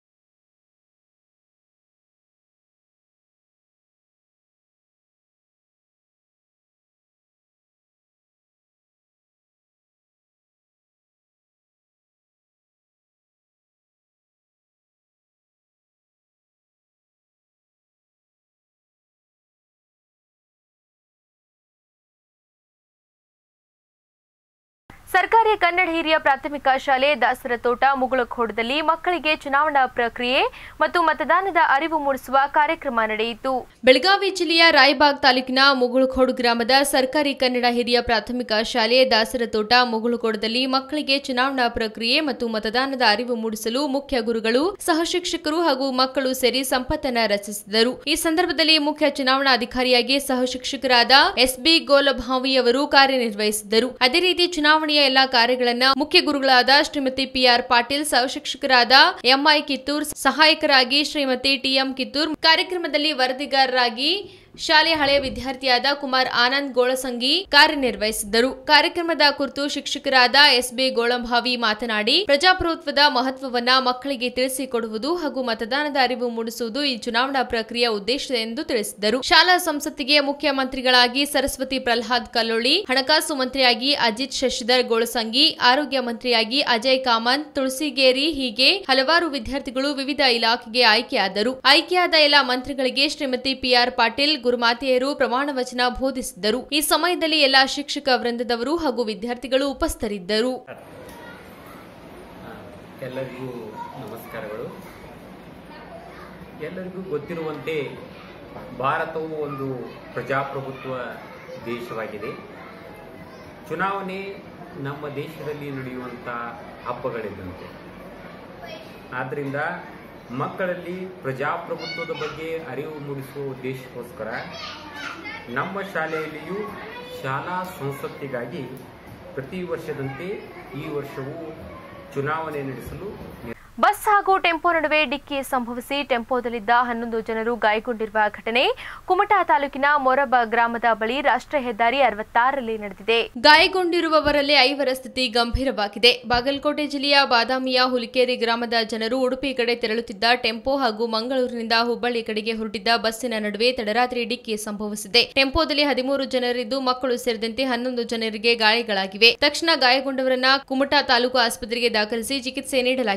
ಸರ್ಕಾರಿ ಕನ್ನಡ ಹಿರಿಯ ಪ್ರಾಥಮಿಕ ಶಾಲೆ ದಾಸರ ತೋಟ ಮುಗುಳಖೋಡದಲ್ಲಿ ಮಕ್ಕಳಿಗೆ ಚುನಾವಣಾ ಪ್ರಕ್ರಿಯೆ ಮತ್ತು ಮತದಾನದ ಅರಿವು ಮೂಡಿಸುವ ಕಾರ್ಯಕ್ರಮ ನಡೆಯಿತು ಬೆಳಗಾವಿ ಜಿಲ್ಲೆಯ ರಾಯಬಾಗ್ ತಾಲೂಕಿನ ಮುಗುಳಖೋಡ್ ಗ್ರಾಮದ ಸರ್ಕಾರಿ ಕನ್ನಡ ಹಿರಿಯ ಪ್ರಾಥಮಿಕ ಶಾಲೆ ದಾಸರ ತೋಟ ಮುಗುಳಖೋಡದಲ್ಲಿ ಮಕ್ಕಳಿಗೆ ಚುನಾವಣಾ ಪ್ರಕ್ರಿಯೆ ಮತ್ತು ಮತದಾನದ ಅರಿವು ಮೂಡಿಸಲು ಮುಖ್ಯ ಗುರುಗಳು ಸಹ ಶಿಕ್ಷಕರು ಹಾಗೂ ಮಕ್ಕಳು ಸೇರಿ ಸಂಪತ್ತನ್ನ ರಚಿಸಿದರು ಈ ಸಂದರ್ಭದಲ್ಲಿ ಮುಖ್ಯ ಚುನಾವಣಾ ಅಧಿಕಾರಿಯಾಗಿ ಸಹ ಶಿಕ್ಷಕರಾದ ಎಸ್ಬಿ ಗೋಲಭಾವಿ ಅವರು ಕಾರ್ಯನಿರ್ವಹಿಸಿದ್ದರು ಅದೇ ರೀತಿ ಚುನಾವಣೆಯ ಎಲ್ಲಾ ಕಾರ್ಯಗಳನ್ನ ಮುಖ್ಯ ಗುರುಗಳಾದ ಶ್ರೀಮತಿ ಪಿಆರ್ ಪಾಟೀಲ್ ಸಹ ಶಿಕ್ಷಕರಾದ ಎಂಐ ಕಿತ್ತೂರ್ ಸಹಾಯಕರಾಗಿ ಶ್ರೀಮತಿ ಟಿಎಂ ಕಿತ್ತೂರ್ ಕಾರ್ಯಕ್ರಮದಲ್ಲಿ ವರದಿಗಾರರಾಗಿ ಶಾಲೆಯ ಹಳೆಯ ವಿದ್ಯಾರ್ಥಿಯಾದ ಕುಮಾರ್ ಆನಂದ್ ಗೋಳಸಂಗಿ ಕಾರ್ಯನಿರ್ವಹಿಸಿದ್ದರು ಕಾರ್ಯಕ್ರಮದ ಕುರಿತು ಶಿಕ್ಷಕರಾದ ಎಸ್ಬಿ ಗೋಳಂಭಾವಿ ಮಾತನಾಡಿ ಪ್ರಜಾಪ್ರಭುತ್ವದ ಮಹತ್ವವನ್ನ ಮಕ್ಕಳಿಗೆ ತಿಳಿಸಿಕೊಡುವುದು ಹಾಗೂ ಮತದಾನದ ಅರಿವು ಮೂಡಿಸುವುದು ಈ ಚುನಾವಣಾ ಪ್ರಕ್ರಿಯೆಯ ಉದ್ದೇಶ ಎಂದು ತಿಳಿಸಿದರು ಶಾಲಾ ಸಂಸತ್ತಿಗೆ ಮುಖ್ಯಮಂತ್ರಿಗಳಾಗಿ ಸರಸ್ವತಿ ಪ್ರಹ್ಲಾದ್ ಕಲ್ಲೊಳ್ಳಿ ಹಣಕಾಸು ಮಂತ್ರಿಯಾಗಿ ಅಜಿತ್ ಶಶಿಧರ್ ಗೋಳಸಂಗಿ ಆರೋಗ್ಯ ಮಂತ್ರಿಯಾಗಿ ಅಜಯ್ ಕಾಮಂತ್ ತುಳಸಿಗೇರಿ ಹೀಗೆ ಹಲವಾರು ವಿದ್ಯಾರ್ಥಿಗಳು ವಿವಿಧ ಇಲಾಖೆಗೆ ಆಯ್ಕೆಯಾದರು ಆಯ್ಕೆಯಾದ ಎಲ್ಲ ಮಂತ್ರಿಗಳಿಗೆ ಶ್ರೀಮತಿ ಪಿಆರ್ ಪಾಟೀಲ್ ಗುರುಮಾತೆಯರು ಪ್ರಮಾಣ ವಚನ ಬೋಧಿಸಿದ್ದರು ಈ ಸಮಯದಲ್ಲಿ ಎಲ್ಲಾ ಶಿಕ್ಷಕ ವೃಂದದವರು ಹಾಗೂ ವಿದ್ಯಾರ್ಥಿಗಳು ಉಪಸ್ಥಿತರಿದ್ದರು ಎಲ್ಲರಿಗೂ ನಮಸ್ಕಾರಗಳು ಎಲ್ಲರಿಗೂ ಗೊತ್ತಿರುವಂತೆ ಭಾರತವು ಒಂದು ಪ್ರಜಾಪ್ರಭುತ್ವ ದೇಶವಾಗಿದೆ ಚುನಾವಣೆ ನಮ್ಮ ದೇಶದಲ್ಲಿ ನಡೆಯುವಂಥ ಹಬ್ಬಗಳಿದ್ದಂತೆ ಆದ್ದರಿಂದ ಮಕ್ಕಳಲ್ಲಿ ಪ್ರಜಾಪ್ರಭುತ್ವದ ಬಗ್ಗೆ ಅರಿವು ಮೂಡಿಸುವ ಉದ್ದೇಶಕ್ಕೋಸ್ಕರ ನಮ್ಮ ಶಾಲೆಯಲ್ಲಿಯೂ ಶಾಲಾ ಸಂಸತ್ತಿಗಾಗಿ ಪ್ರತಿ ವರ್ಷದಂತೆ ಈ ವರ್ಷವೂ ಚುನಾವಣೆ ನಡೆಸಲು ಬಸ್ ಹಾಗೂ ಟೆಂಪೋ ನಡುವೆ ಡಿಕ್ಕಿ ಸಂಭವಿಸಿ ಟೆಂಪೋದಲ್ಲಿದ್ದ ಹನ್ನೊಂದು ಜನರು ಗಾಯಗೊಂಡಿರುವ ಘಟನೆ ಕುಮಟಾ ತಾಲೂಕಿನ ಮೊರಬ ಗ್ರಾಮದ ಬಳಿ ರಾಷ್ಟ್ರೀಯ ಹೆದ್ದಾರಿ ಅರವತ್ತಾರರಲ್ಲಿ ನಡೆದಿದೆ ಗಾಯಗೊಂಡಿರುವವರಲ್ಲಿ ಐವರ ಸ್ಥಿತಿ ಗಂಭೀರವಾಗಿದೆ ಬಾಗಲಕೋಟೆ ಜಿಲ್ಲೆಯ ಬಾದಾಮಿಯ ಹುಲಿಕೇರಿ ಗ್ರಾಮದ ಜನರು ಉಡುಪಿ ಕಡೆ ತೆರಳುತ್ತಿದ್ದ ಟೆಂಪೋ ಹಾಗೂ ಮಂಗಳೂರಿನಿಂದ ಹುಬ್ಬಳ್ಳಿ ಕಡೆಗೆ ಹೊರಟಿದ್ದ ಬಸ್ಸಿನ ನಡುವೆ ತಡರಾತ್ರಿ ಡಿಕ್ಕಿ ಸಂಭವಿಸಿದೆ ಟೆಂಪೋದಲ್ಲಿ ಹದಿಮೂರು ಜನರಿದ್ದು ಮಕ್ಕಳು ಸೇರಿದಂತೆ ಹನ್ನೊಂದು ಜನರಿಗೆ ಗಾಯಗಳಾಗಿವೆ ತಕ್ಷಣ ಗಾಯಗೊಂಡವರನ್ನ ಕುಮಟಾ ತಾಲೂಕು ಆಸ್ಪತ್ರೆಗೆ ದಾಖಲಿಸಿ ಚಿಕಿತ್ಸೆ ನೀಡಲಾಗಿದೆ ಇನ್ನು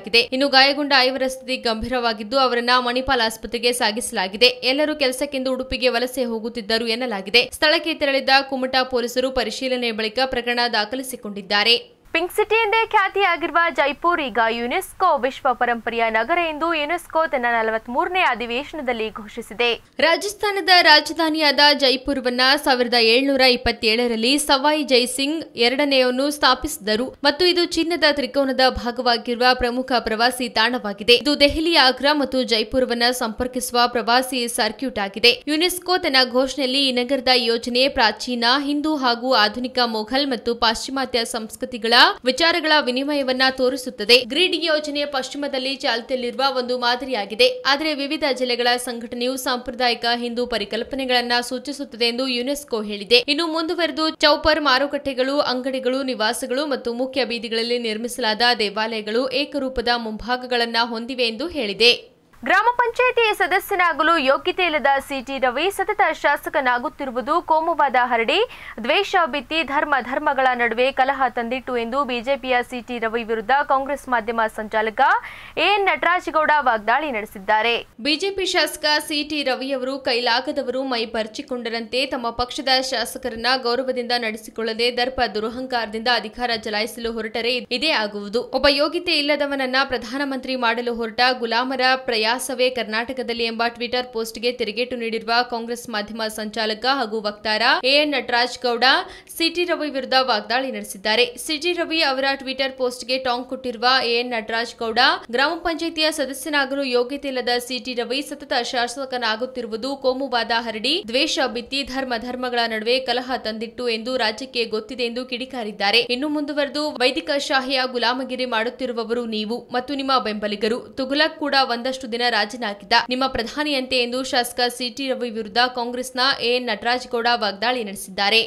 ಗಾಯಗೊಂಡ ಐವರ ಸ್ಥಿತಿ ಗಂಭೀರವಾಗಿದ್ದು ಅವರನ್ನ ಮಣಿಪಾಲ್ ಆಸ್ಪತ್ರೆಗೆ ಸಾಗಿಸಲಾಗಿದೆ ಎಲ್ಲರೂ ಕೆಲಸಕ್ಕೆಂದು ಉಡುಪಿಗೆ ವಲಸೆ ಹೋಗುತ್ತಿದ್ದರು ಎನ್ನಲಾಗಿದೆ ಸ್ಥಳಕ್ಕೆ ತೆರಳಿದ ಕುಮಟಾ ಪೊಲೀಸರು ಪರಿಶೀಲನೆ ಬಳಿಕ ಪ್ರಕರಣ ದಾಖಲಿಸಿಕೊಂಡಿದ್ದಾರೆ ಪಿಂಕ್ ಸಿಟಿ ಎಂದೇ ಖ್ಯಾತಿಯಾಗಿರುವ ಜೈಪುರ್ ಈಗ ಯುನೆಸ್ಕೋ ವಿಶ್ವ ಪರಂಪರೆಯ ನಗರ ಎಂದು ಯುನೆಸ್ಕೋ ತನ್ನ ನಲವತ್ಮೂರನೇ ಅಧಿವೇಶನದಲ್ಲಿ ಘೋಷಿಸಿದೆ ರಾಜಸ್ಥಾನದ ರಾಜಧಾನಿಯಾದ ಜೈಪುರವನ್ನ ಸಾವಿರದ ಏಳ್ನೂರ ಇಪ್ಪತ್ತೇಳರಲ್ಲಿ ಸವಾಯಿ ಜೈಸಿಂಗ್ ಎರಡನೆಯನ್ನು ಸ್ಥಾಪಿಸಿದರು ಮತ್ತು ಇದು ಚಿನ್ನದ ತ್ರಿಕೋನದ ಭಾಗವಾಗಿರುವ ಪ್ರಮುಖ ಪ್ರವಾಸಿ ತಾಣವಾಗಿದೆ ಇದು ದೆಹಲಿ ಆಗ್ರಾ ಮತ್ತು ಜೈಪುರವನ್ನ ಸಂಪರ್ಕಿಸುವ ಪ್ರವಾಸಿ ಸರ್ಕ್ಯೂಟ್ ಆಗಿದೆ ಯುನೆಸ್ಕೋ ತನ್ನ ಘೋಷಣೆಯಲ್ಲಿ ಈ ನಗರದ ಯೋಜನೆ ಪ್ರಾಚೀನ ಹಿಂದೂ ಹಾಗೂ ಆಧುನಿಕ ಮೊಘಲ್ ಮತ್ತು ಪಾಶ್ಚಿಮಾತ್ಯ ಸಂಸ್ಕೃತಿಗಳ ವಿಚಾರಗಳ ವಿನಿಮಯವನ್ನ ತೋರಿಸುತ್ತದೆ ಗ್ರಿಡ್ ಯೋಜನೆ ಪಶ್ಚಿಮದಲ್ಲಿ ಚಾಲ್ತಿಯಲ್ಲಿರುವ ಒಂದು ಮಾದರಿಯಾಗಿದೆ ಆದರೆ ವಿವಿಧ ಜಿಲ್ಲೆಗಳ ಸಂಘಟನೆಯು ಸಾಂಪ್ರದಾಯಿಕ ಹಿಂದೂ ಪರಿಕಲ್ಪನೆಗಳನ್ನ ಸೂಚಿಸುತ್ತದೆ ಎಂದು ಯುನೆಸ್ಕೋ ಹೇಳಿದೆ ಇನ್ನು ಮುಂದುವರೆದು ಚೌಪರ್ ಮಾರುಕಟ್ಟೆಗಳು ಅಂಗಡಿಗಳು ನಿವಾಸಗಳು ಮತ್ತು ಮುಖ್ಯ ಬೀದಿಗಳಲ್ಲಿ ನಿರ್ಮಿಸಲಾದ ದೇವಾಲಯಗಳು ಏಕರೂಪದ ಮುಂಭಾಗಗಳನ್ನ ಹೊಂದಿವೆ ಎಂದು ಹೇಳಿದೆ ಗ್ರಾಮ ಪಂಚಾಯಿತಿ ಸದಸ್ಯನಾಗಲು ಯೋಗ್ಯತೆ ಇಲ್ಲದ ಸಿಟಿ ರವಿ ಸತತ ಶಾಸಕನಾಗುತ್ತಿರುವುದು ಕೋಮುವಾದ ಹರಡಿ ದ್ವೇಷ ಬಿತ್ತಿ ಧರ್ಮ ಧರ್ಮಗಳ ನಡುವೆ ಕಲಹ ತಂದಿಟ್ಟು ಎಂದು ಬಿಜೆಪಿಯ ಸಿಟಿ ರವಿ ವಿರುದ್ಧ ಕಾಂಗ್ರೆಸ್ ಮಾಧ್ಯಮ ಸಂಚಾಲಕ ಎಎನ್ ನಟರಾಜಗೌಡ ವಾಗ್ದಾಳಿ ನಡೆಸಿದ್ದಾರೆ ಬಿಜೆಪಿ ಶಾಸಕ ಸಿಟಿ ರವಿಯವರು ಕೈಲಾಗದವರು ಮೈ ಪರ್ಚಿಕೊಂಡರಂತೆ ತಮ್ಮ ಪಕ್ಷದ ಶಾಸಕರನ್ನ ಗೌರವದಿಂದ ನಡೆಸಿಕೊಳ್ಳದೆ ದರ್ಪ ದುರಹಂಕಾರದಿಂದ ಅಧಿಕಾರ ಚಲಾಯಿಸಲು ಹೊರಟರೆ ಇದೇ ಆಗುವುದು ಒಬ್ಬ ಯೋಗ್ಯತೆ ಇಲ್ಲದವನನ್ನ ಪ್ರಧಾನಮಂತ್ರಿ ಮಾಡಲು ಹೊರಟ ಗುಲಾಮರ ಪ್ರಯಾಸವೇ ಕರ್ನಾಟಕದಲ್ಲಿ ಎಂಬ ಟ್ವಿಟರ್ ಪೋಸ್ಟ್ಗೆ ತಿರುಗೇಟು ನೀಡಿರುವ ಕಾಂಗ್ರೆಸ್ ಮಾಧ್ಯಮ ಸಂಚಾಲಕ ಹಾಗೂ ವಕ್ತಾರ ಎಎನ್ ನಟರಾಜ್ ಗೌಡ ಸಿಟಿ ರವಿ ವಿರುದ್ಧ ವಾಗ್ದಾಳಿ ನಡೆಸಿದ್ದಾರೆ ಸಿಟಿ ರವಿ ಅವರ ಟ್ವಿಟರ್ ಪೋಸ್ಟ್ಗೆ ಟಾಂಗ್ ಕೊಟ್ಟಿರುವ ಎಎನ್ ನಟರಾಜ್ ಗೌಡ ಗ್ರಾಮ ಪಂಚಾಯಿತಿಯ ಸದಸ್ಯನಾಗಲು ಯೋಗ್ಯತೆ ಇಲ್ಲದ ಸಿಟಿ ರವಿ ಸತತ ಶಾಸಕನಾಗುತ್ತಿರುವುದು ಕೋಮುವಾದ ಹರಡಿ ದ್ವೇಷ ಬಿತ್ತಿ ಧರ್ಮ ಧರ್ಮಗಳ ನಡುವೆ ಕಲಹ ತಂದಿಟ್ಟು ಎಂದು ರಾಜ್ಯಕ್ಕೆ ಗೊತ್ತಿದೆ ಎಂದು ಕಿಡಿಕಾರಿದ್ದಾರೆ ಇನ್ನು ಮುಂದುವರೆದು ವೈದಿಕ ಶಾಹಿಯ ಗುಲಾಮಗಿರಿ ಮಾಡುತ್ತಿರುವವರು ನೀವು ಮತ್ತು ನಿಮ್ಮ ಬೆಂಬಲಿಗರು ತುಘಲಕ್ ಕೂಡ ಒಂದಷ್ಟು ದಿನ ರಾಜನಾಗಿದ್ದ ನಿಮ್ಮ ಪ್ರಧಾನಿಯಂತೆ ಎಂದು ಶಾಸಕ ಸಿಟಿ ರವಿ ವಿರುದ್ಧ ಕಾಂಗ್ರೆಸ್ನ ಎಎನ್ ನಟರಾಜಗೌಡ ವಾಗ್ದಾಳಿ ನಡೆಸಿದ್ದಾರೆ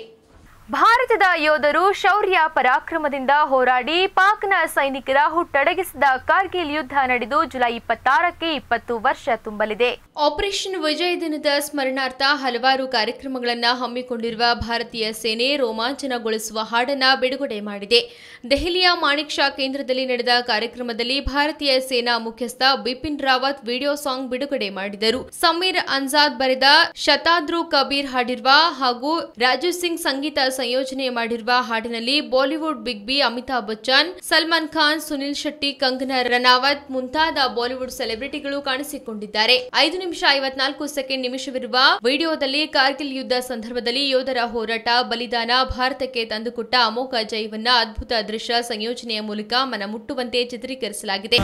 ಭಾರತದ ಯೋಧರು ಶೌರ್ಯ ಪರಾಕ್ರಮದಿಂದ ಹೋರಾಡಿ ಪಾಕ್ನ ಸೈನಿಕರ ಹುಟ್ಟಡಗಿಸಿದ ಕಾರ್ಗಿಲ್ ಯುದ್ಧ ನಡೆದು ಜುಲೈ ಇಪ್ಪತ್ತಾರಕ್ಕೆ ಇಪ್ಪತ್ತು ವರ್ಷ ತುಂಬಲಿದೆ ಆಪರೇಷನ್ ವಿಜಯ್ ದಿನದ ಸ್ಮರಣಾರ್ಥ ಹಲವಾರು ಕಾರ್ಯಕ್ರಮಗಳನ್ನು ಹಮ್ಮಿಕೊಂಡಿರುವ ಭಾರತೀಯ ಸೇನೆ ರೋಮಾಂಚನಗೊಳಿಸುವ ಹಾಡನ್ನ ಬಿಡುಗಡೆ ಮಾಡಿದೆ ದೆಹಲಿಯ ಮಾಣಿಕ್ ಶಾ ಕೇಂದ್ರದಲ್ಲಿ ನಡೆದ ಕಾರ್ಯಕ್ರಮದಲ್ಲಿ ಭಾರತೀಯ ಸೇನಾ ಮುಖ್ಯಸ್ಥ ಬಿಪಿನ್ ರಾವತ್ ವಿಡಿಯೋ ಸಾಂಗ್ ಬಿಡುಗಡೆ ಮಾಡಿದರು ಸಮೀರ್ ಅನ್ಸಾದ್ ಬರೆದ ಶತಾದ್ರು ಕಬೀರ್ ಹಾಡಿರುವ ಹಾಗೂ ರಾಜು ಸಿಂಗ್ ಸಂಗೀತ ಸಂಯೋಜನೆ ಮಾಡಿರುವ ಹಾಡಿನಲ್ಲಿ ಬಾಲಿವುಡ್ ಬಿಗ್ ಬಿ ಅಮಿತಾಬ್ ಬಚ್ಚನ್ ಸಲ್ಮಾನ್ ಖಾನ್ ಸುನಿಲ್ ಶೆಟ್ಟಿ ಕಂಗನಾ ರನಾವತ್ ಮುಂತಾದ ಬಾಲಿವುಡ್ ಸೆಲೆಬ್ರಿಟಿಗಳು ಕಾಣಿಸಿಕೊಂಡಿದ್ದಾರೆ ಐದು ನಿಮಿಷ ಐವತ್ನಾಲ್ಕು ಸೆಕೆಂಡ್ ನಿಮಿಷವಿರುವ ವಿಡಿಯೋದಲ್ಲಿ ಕಾರ್ಗಿಲ್ ಯುದ್ಧ ಸಂದರ್ಭದಲ್ಲಿ ಯೋಧರ ಹೋರಾಟ ಬಲಿದಾನ ಭಾರತಕ್ಕೆ ತಂದುಕೊಟ್ಟ ಅಮೋಘ ಜಯವನ್ನ ಅದ್ಭುತ ದೃಶ್ಯ ಸಂಯೋಜನೆಯ ಮೂಲಕ ಮನಮುಟ್ಟುವಂತೆ ಚಿತ್ರೀಕರಿಸಲಾಗಿದೆ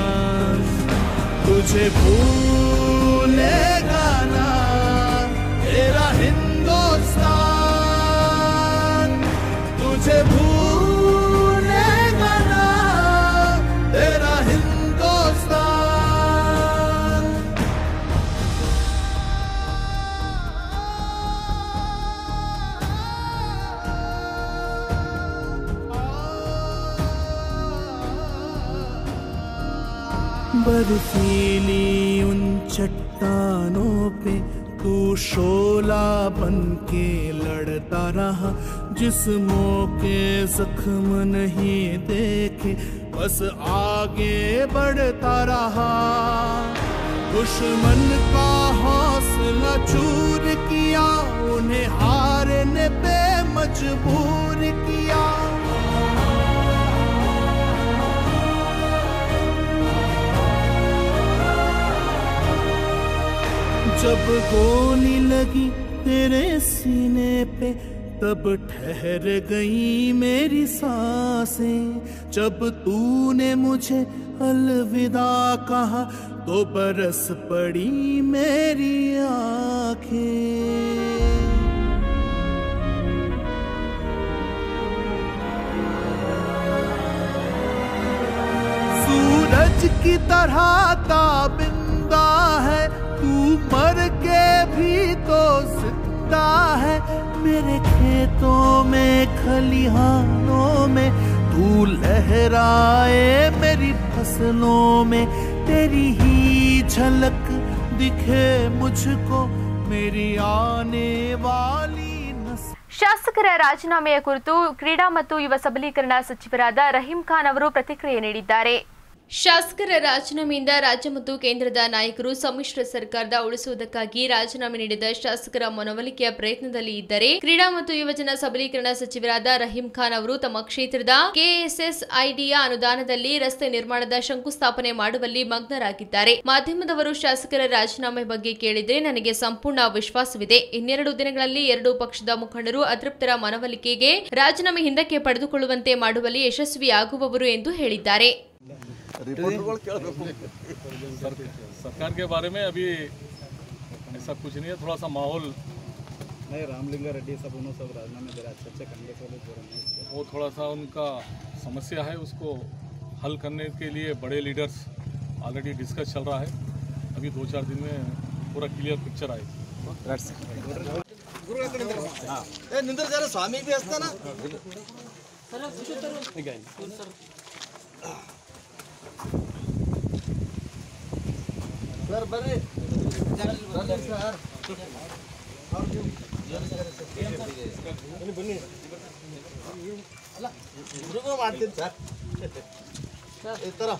तुझे भूलेगा ना तेरा हिंदुस्तान तुझे भूलेगा ना तेरा हिंदुस्तान बर्फीली उन चट्टानों पे तू शोला बन के लड़ता रहा जिस्मों के जख्म नहीं देखे बस आगे बढ़ता रहा दुश्मन का हौसला चूर किया उन्हें हारने पे मजबूर किया जब गोली लगी तेरे सीने पे तब ठहर गई मेरी सांसें जब तूने मुझे अलविदा कहा तो बरस पड़ी मेरी आंखें सूरज की तरह ताबिंदा है तू मर के भी तो जिंदा है मेरे खेतों में खलिहानों में तू लहराए मेरी फसलों में तेरी ही झलक दिखे मुझको मेरी आने वाली नस्ल ಶಾಸಕರ ರಾಜೀನಾಮೆಯ ಕುರಿತು ಕ್ರೀಡಾ ಮತ್ತು ಯುವ ಸಬಲೀಕರಣ ಸಚಿವರಾದ ರಹೀಂ ಖಾನ್ ಅವರು ಪ್ರತಿಕ್ರಿಯೆ ನೀಡಿದ್ದಾರೆ ಶಾಸಕರ ರಾಜೀನಾಮೆಯಿಂದ ರಾಜ್ಯ ಮತ್ತು ಕೇಂದ್ರದ ನಾಯಕರು ಸಮ್ಮಿಶ್ರ ಸರ್ಕಾರದ ಉಳಿಸುವುದಕ್ಕಾಗಿ ರಾಜೀನಾಮೆ ನೀಡಿದ ಶಾಸಕರ ಮನವೊಲಿಕೆಯ ಪ್ರಯತ್ನದಲ್ಲಿ ಇದ್ದರೆ ಕ್ರೀಡಾ ಮತ್ತು ಯುವಜನ ಸಬಲೀಕರಣ ಸಚಿವರಾದ ರಹೀಂ ಖಾನ್ ಅವರು ತಮ್ಮ ಕ್ಷೇತ್ರದ ಕೆಎಸ್ಎಸ್ಐಡಿಯ ಅನುದಾನದಲ್ಲಿ ರಸ್ತೆ ನಿರ್ಮಾಣದ ಶಂಕುಸ್ಥಾಪನೆ ಮಾಡುವಲ್ಲಿ ಮಗ್ನರಾಗಿದ್ದಾರೆ ಮಾಧ್ಯಮದವರು ಶಾಸಕರ ರಾಜೀನಾಮೆ ಬಗ್ಗೆ ಕೇಳಿದರೆ ನನಗೆ ಸಂಪೂರ್ಣ ವಿಶ್ವಾಸವಿದೆ ಇನ್ನೆರಡು ದಿನಗಳಲ್ಲಿ ಎರಡು ಪಕ್ಷದ ಮುಖಂಡರು ಅತೃಪ್ತರ ಮನವೊಲಿಕೆಗೆ ರಾಜೀನಾಮೆ ಹಿಂದಕ್ಕೆ ಪಡೆದುಕೊಳ್ಳುವಂತೆ ಮಾಡುವಲ್ಲಿ ಯಶಸ್ವಿಯಾಗುವವರು ಎಂದು ಹೇಳಿದ್ದಾರೆ सरकार के बारे में अभी ऐसा कुछ नहीं है थोड़ा सा माहौल नहीं रामलिंगा रेड्डी सब उन्होंने सब राजीनामे दे रहे अच्छे अच्छे कांग्रेस वाले दे रहे हैं वो थोड़ा सा उनका समस्या है उसको हल करने के लिए बड़े लीडर्स ऑलरेडी डिस्कस चल रहा है अभी दो चार दिन में पूरा क्लियर पिक्चर आएगी ಸ್ವಾಮಿ ಬಿ ಹಸ್ತಾನ ಸರ್ ಬರ್ರಿ ಬರ್ರಿ ಸರ್ ಬನ್ನಿ ಅಲ್ಲ ಇಬ್ರಿಗೂ ಮಾಡ್ತೀನಿ ಸರ್ ಈ ಥರ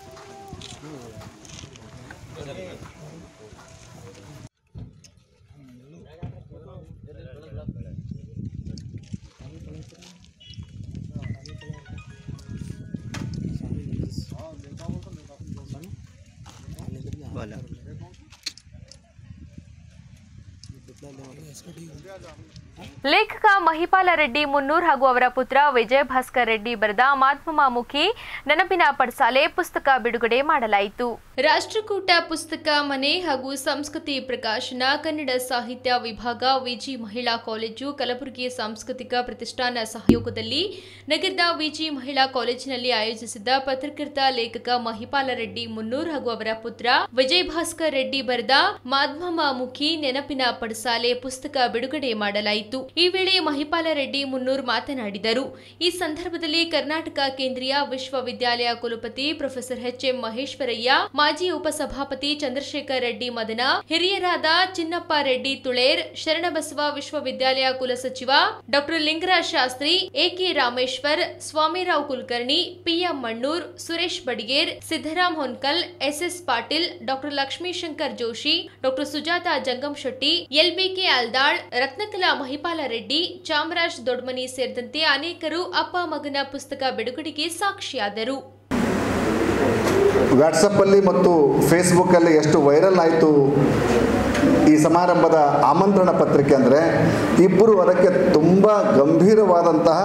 ಲೇಖಕ ಮಹಿಪಾಲ ರೆಡ್ಡಿ ಮುನ್ನೂರ್ ಹಾಗೂ ಅವರ ಪುತ್ರ ವಿಜಯ ಭಾಸ್ಕರ್ ರೆಡ್ಡಿ ಬರೆದ ಮಾಧ್ವಮಾಮುಖಿ ನೆನಪಿನ ಪಡಸಾಲೆ ಪುಸ್ತಕ ಬಿಡುಗಡೆ ಮಾಡಲಾಯಿತು ರಾಷ್ಟ್ರಕೂಟ ಪುಸ್ತಕ ಮನೆ ಹಾಗೂ ಸಂಸ್ಕೃತಿ ಪ್ರಕಾಶನ ಕನ್ನಡ ಸಾಹಿತ್ಯ ವಿಭಾಗ ವಿಜಿ ಮಹಿಳಾ ಕಾಲೇಜು ಕಲಬುರಗಿ ಸಾಂಸ್ಕೃತಿಕ ಪ್ರತಿಷ್ಠಾನ ಸಹಯೋಗದಲ್ಲಿ ನಗರದ ವಿಜಿ ಮಹಿಳಾ ಕಾಲೇಜಿನಲ್ಲಿ ಆಯೋಜಿಸಿದ್ದ ಪತ್ರಕರ್ತ ಲೇಖಕ ಮಹಿಪಾಲ ರೆಡ್ಡಿ ಮುನ್ನೂರ್ ಹಾಗೂ ಅವರ ಪುತ್ರ ವಿಜಯ್ ಭಾಸ್ಕರ್ ರೆಡ್ಡಿ ಬರೆದ ಮಾಧ್ವಮಾಮುಖಿ ನೆನಪಿನ ಪಡಸಾಲೆ ಪುಸ್ತಕ ಬಿಡುಗಡೆ ಮಾಡಲಾಯಿತು ಈ ವೇಳೆ ಮಹಿಪಾಲ ರೆಡ್ಡಿ ಮುನ್ನೂರ್ ಮಾತನಾಡಿದರು ಈ ಸಂದರ್ಭದಲ್ಲಿ ಕರ್ನಾಟಕ ಕೇಂದ್ರೀಯ ವಿಶ್ವವಿದ್ಯಾಲಯ ಕುಲಪತಿ ಪ್ರೊಫೆಸರ್ ಎಚ್ ಎಂ ಮಹೇಶ್ವರಯ್ಯ ಮಾಜಿ ಉಪಸಭಾಪತಿ ಚಂದ್ರಶೇಖರ್ ರೆಡ್ಡಿ ಮದನ ಹಿರಿಯರಾದ ಚಿನ್ನಪ್ಪ ರೆಡ್ಡಿ ತುಳೇರ್ ಶರಣಬಸವ ವಿಶ್ವವಿದ್ಯಾಲಯ ಕುಲಸಚಿವ doctor Lingaraj Shastri AK Rameshwar Swamirao Kulkarni PM Mannur Suresh Badiger Siddaram Honkal SS Patil doctor Lakshmishankar Joshi doctor Sujata Jangam Shetty LBK Aldal Ratnakala Mahipal Reddy Chamaraj Dodmani ಸೇರಿದಂತೆ ಅನೇಕರು ಅಪ್ಪ ಮಗನ ಪುಸ್ತಕ ಬಿಡುಗಡೆಗೆ ಸಾಕ್ಷಿಯಾದರು ವಾಟ್ಸಪ್ಪಲ್ಲಿ ಮತ್ತು ಫೇಸ್ಬುಕ್ಕಲ್ಲಿ ಎಷ್ಟು ವೈರಲ್ ಆಯಿತು ಈ ಸಮಾರಂಭದ ಆಮಂತ್ರಣ ಪತ್ರಿಕೆ ಅಂದರೆ ಇಬ್ಬರು ಅದಕ್ಕೆ ತುಂಬ ಗಂಭೀರವಾದಂತಹ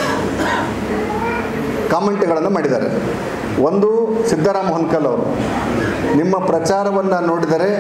ಕಾಮೆಂಟ್ಗಳನ್ನು ಮಾಡಿದ್ದಾರೆ ಒಂದು ಸಿದ್ದರಾಮ ಹೊನ್ಕಲ್ ಅವರು ನಿಮ್ಮ ಪ್ರಚಾರವನ್ನು ನೋಡಿದರೆ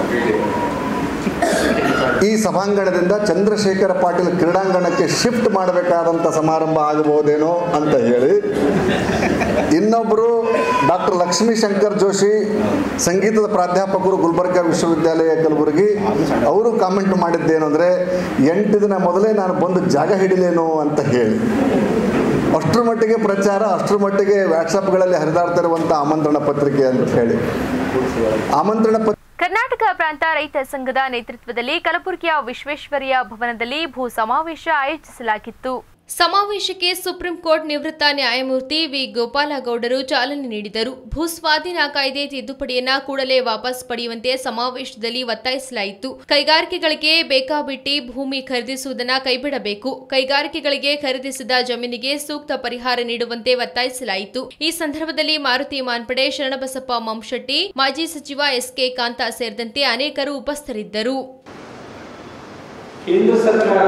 ಈ ಸಭಾಂಗಣದಿಂದ ಚಂದ್ರಶೇಖರ ಪಾಟೀಲ್ ಕ್ರೀಡಾಂಗಣಕ್ಕೆ ಶಿಫ್ಟ್ ಮಾಡಬೇಕಾದಂಥ ಸಮಾರಂಭ ಆಗಬಹುದೇನೋ ಅಂತ ಹೇಳಿ ಇನ್ನೊಬ್ಬರು ಡಾಕ್ಟರ್ ಲಕ್ಷ್ಮೀ ಶಂಕರ್ ಜೋಶಿ ಸಂಗೀತದ ಪ್ರಾಧ್ಯಾಪಕರು ಗುಲ್ಬರ್ಗ ವಿಶ್ವವಿದ್ಯಾಲಯ ಕಲಬುರಗಿ ಅವರು ಕಾಮೆಂಟ್ ಮಾಡಿದ್ದೇನು ಅಂದರೆ ಎಂಟು ದಿನ ಮೊದಲೇ ನಾನು ಬಂದು ಜಾಗ ಹಿಡಿಲೇನು ಅಂತ ಹೇಳಿ ಅಷ್ಟರ ಮಟ್ಟಿಗೆ ಪ್ರಚಾರ ಅಷ್ಟರ ಮಟ್ಟಿಗೆ ವಾಟ್ಸಪ್ಗಳಲ್ಲಿ ಹರಿದಾಡ್ತಿರುವಂಥ ಆಮಂತ್ರಣ ಪತ್ರಿಕೆ ಅಂತ ಹೇಳಿ ಆಮಂತ್ರಣ ಪತ್ರಿಕೆ ಕರ್ನಾಟಕ ಪ್ರಾಂತ ರೈತ ಸಂಘದ ನೇತೃತ್ವದಲ್ಲಿ ಕಲಬುರಗಿಯ ವಿಶ್ವೇಶ್ವರಯ್ಯ ಭವನದಲ್ಲಿ ಭೂ ಸಮಾವೇಶ ಆಯೋಜಿಸಲಾಗಿತ್ತು ಸಮಾವೇಶಕ್ಕೆ ಸುಪ್ರೀಂ ಕೋರ್ಟ್ ನಿವೃತ್ತ ನ್ಯಾಯಮೂರ್ತಿ ವಿ ಗೋಪಾಲಗೌಡರು ಚಾಲನೆ ನೀಡಿದರು ಭೂ ಸ್ವಾಧೀನ ಕಾಯ್ದೆ ತಿದ್ದುಪಡಿಯನ್ನ ಕೂಡಲೇ ವಾಪಸ್ ಪಡೆಯುವಂತೆ ಸಮಾವೇಶದಲ್ಲಿ ಒತ್ತಾಯಿಸಲಾಯಿತು ಕೈಗಾರಿಕೆಗಳಿಗೆ ಬೇಕಾಬಿಟ್ಟಿ ಭೂಮಿ ಖರೀದಿಸುವುದನ್ನು ಕೈಬಿಡಬೇಕು ಕೈಗಾರಿಕೆಗಳಿಗೆ ಖರೀದಿಸಿದ ಜಮೀನಿಗೆ ಸೂಕ್ತ ಪರಿಹಾರ ನೀಡುವಂತೆ ಒತ್ತಾಯಿಸಲಾಯಿತು ಈ ಸಂದರ್ಭದಲ್ಲಿ ಮಾರುತಿ ಮಾನ್ಪಡೆ ಶರಣಬಸಪ್ಪ ಮಂಶೆಟ್ಟಿ ಮಾಜಿ ಸಚಿವ ಎಸ್ಕೆ ಕಾಂತ ಸೇರಿದಂತೆ ಅನೇಕರು ಉಪಸ್ಥಿತರಿದ್ದರು ಕೇಂದ್ರ ಸರ್ಕಾರ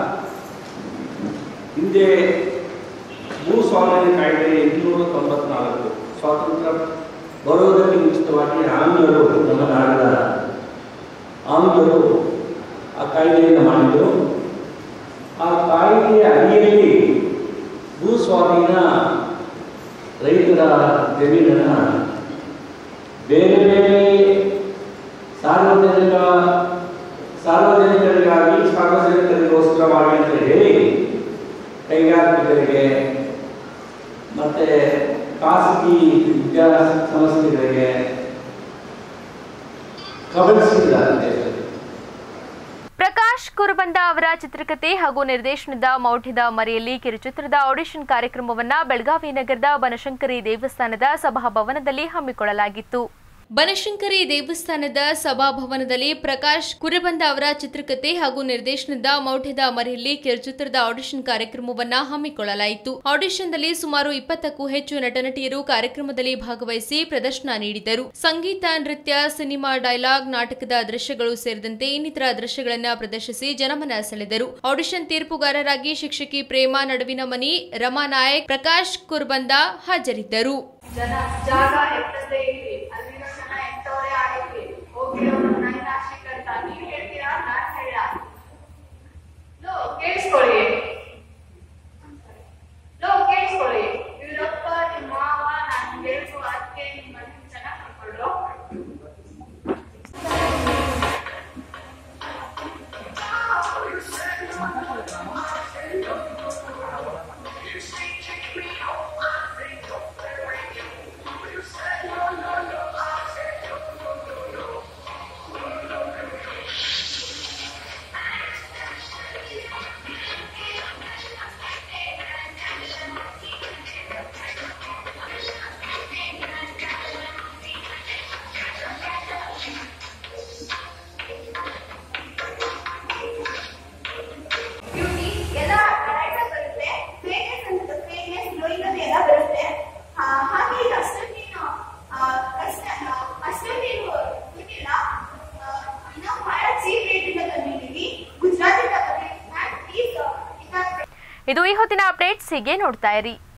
ಹಿಂದೆ ಭೂ ಸ್ವಾಮ್ಯ ಕಾಯ್ದೆ ಎಂಟುನೂರ ತೊಂಬತ್ನಾಲ್ಕು ಸ್ವಾತಂತ್ರ್ಯ ಬರೋದಕ್ಕೆ ಮುಂಚಿತವಾಗಿ ಆಂಗ್ಲರು ನಮ್ಮ ನಾಡಿನ ಆಂಗ್ಲರು ಆ ಕಾಯ್ದೆಯನ್ನು ಮಾಡಿದರು ಆ ಕಾಯ್ದೆಯ ಅಡಿಯಲ್ಲಿ ಭೂ ಸ್ವಾಧೀನ ರೈತರ ಜಮೀನನ್ನು ಬೇರೆ ಬೇರೆ ಸಾರ್ವಜನಿಕ ಸಾರ್ವಜನಿಕರಿಗಾಗಿ ಸಾರ್ವಜನಿಕರಿಗೋಸ್ಕರವಾಗಿ ಅಂತ ಹೇಳಿ ಕೈಗಾರಿಕೆಗಳಿಗೆ ಮತ್ತೆ ಖಾಸಗಿ ವಿದ್ಯಾ ಸಂಸ್ಥೆಗಳಿಗೆ ಕಬಳಿಸಿದ್ದಾರೆ ಪ್ರಕಾಶ್ ಕುರುಬಂದ ಅವರ ಚಿತ್ರಕಥೆ ಹಾಗೂ ನಿರ್ದೇಶನದ ಮೌಢ್ಯದ ಮರೆಯಲ್ಲಿ ಕಿರುಚಿತ್ರದ ಆಡಿಷನ್ ಕಾರ್ಯಕ್ರಮವನ್ನ ಬೆಳಗಾವಿ ನಗರದ ಬನಶಂಕರಿ ದೇವಸ್ಥಾನದ ಸಭಾಭವನದಲ್ಲಿ ಹಮ್ಮಿಕೊಳ್ಳಲಾಗಿತ್ತು ಬನಶಂಕರಿ ದೇವಸ್ಥಾನದ ಸಭಾಭವನದಲ್ಲಿ ಪ್ರಕಾಶ್ ಕುರಬಂದ ಅವರ ಚಿತ್ರಕಥೆ ಹಾಗೂ ನಿರ್ದೇಶನದ ಮೌಢ್ಯದ ಮರೆಯಲ್ಲಿ ಕಿರುಚಿತ್ರದ ಆಡಿಷನ್ ಕಾರ್ಯಕ್ರಮವನ್ನ ಹಮ್ಮಿಕೊಳ್ಳಲಾಯಿತು ಆಡಿಷನ್ನಲ್ಲಿ ಸುಮಾರು ಇಪ್ಪತ್ತಕ್ಕೂ ಹೆಚ್ಚು ನಟನಟಿಯರು ಕಾರ್ಯಕ್ರಮದಲ್ಲಿ ಭಾಗವಹಿಸಿ ಪ್ರದರ್ಶನ ನೀಡಿದರು ಸಂಗೀತ ನೃತ್ಯ ಸಿನಿಮಾ ಡೈಲಾಗ್ ನಾಟಕದ ದೃಶ್ಯಗಳು ಸೇರಿದಂತೆ ಇನ್ನಿತರ ದೃಶ್ಯಗಳನ್ನು ಪ್ರದರ್ಶಿಸಿ ಜನಮನ ಸೆಳೆದರು ಆಡಿಷನ್ ತೀರ್ಪುಗಾರರಾಗಿ ಶಿಕ್ಷಕಿ ಪ್ರೇಮ ನಡುವಿನ ಮನಿ ರಮಾ ನಾಯಕ್ ಪ್ರಕಾಶ್ ಕುರ್ಬಂದ ಹಾಜರಿದ್ದರು ಜನ ಜಾಗ ಎತ್ತದೇ ಇರ್ಲಿ ಅಲ್ಲಿರೋ ಜನ ಎಂತವರೇ ಆಗಿರ್ಲಿ ಹೋಗಿರೋರು ನನ್ನ ಶ್ರೀಕಂತ ನೀವ್ ಹೇಳ್ತೀರಾ ನಾನ್ ಹೇಳ ಲೋ ಕೇಳಿಸ್ಕೊಳ್ಳಿ ಲೋ ಕೇಳಿಸ್ಕೊಳ್ಳಿ ಇವರಪ್ಪ ನಿಮ್ಮ ಮಾವ ನಾನು ಗೆಲ್ಸು ಅದಕ್ಕೆ ನಿಮ್ಮ ಮನೆ ಚೆನ್ನಾಗಿ ನೋಡ್ಕೊಳ್ಳು ಬ್ಯೂಟಿ ಎಲ್ಲ ಕರೆಕ್ಟ್ ಬರುತ್ತೆ ಫೇಕ್ನೆಸ್ ಅಂತ ಫೇಕ್ನೆಸ್ ಗ್ಲೋಯಿಂಗ್ ಅಂತ ಎಲ್ಲ ಬರುತ್ತೆ ಆ, ಹಾಗೆ ಇದು ಅಷ್ಟೊಂದೇನು ಆ, ಕಷ್ಟ ಆ, ಅಷ್ಟೊಂದೇನು ಗೊತ್ತಿಲ್ಲ ಆ, ನಾವು ಬಹಳ ಚೀಪ್ ರೇಟಿಂದ ತಂದಿದ್ದೀವಿ ಗುಜರಾತಿಂದ ಬಂದಿದ್ದೀವಿ ಪ್ಲೀಸ್ ಇದು ಈ ಹೊತ್ತಿನ ಅಪ್ಡೇಟ್ಸ್ ಹೀಗೆ ನೋಡ್ತಾ ಇರಿ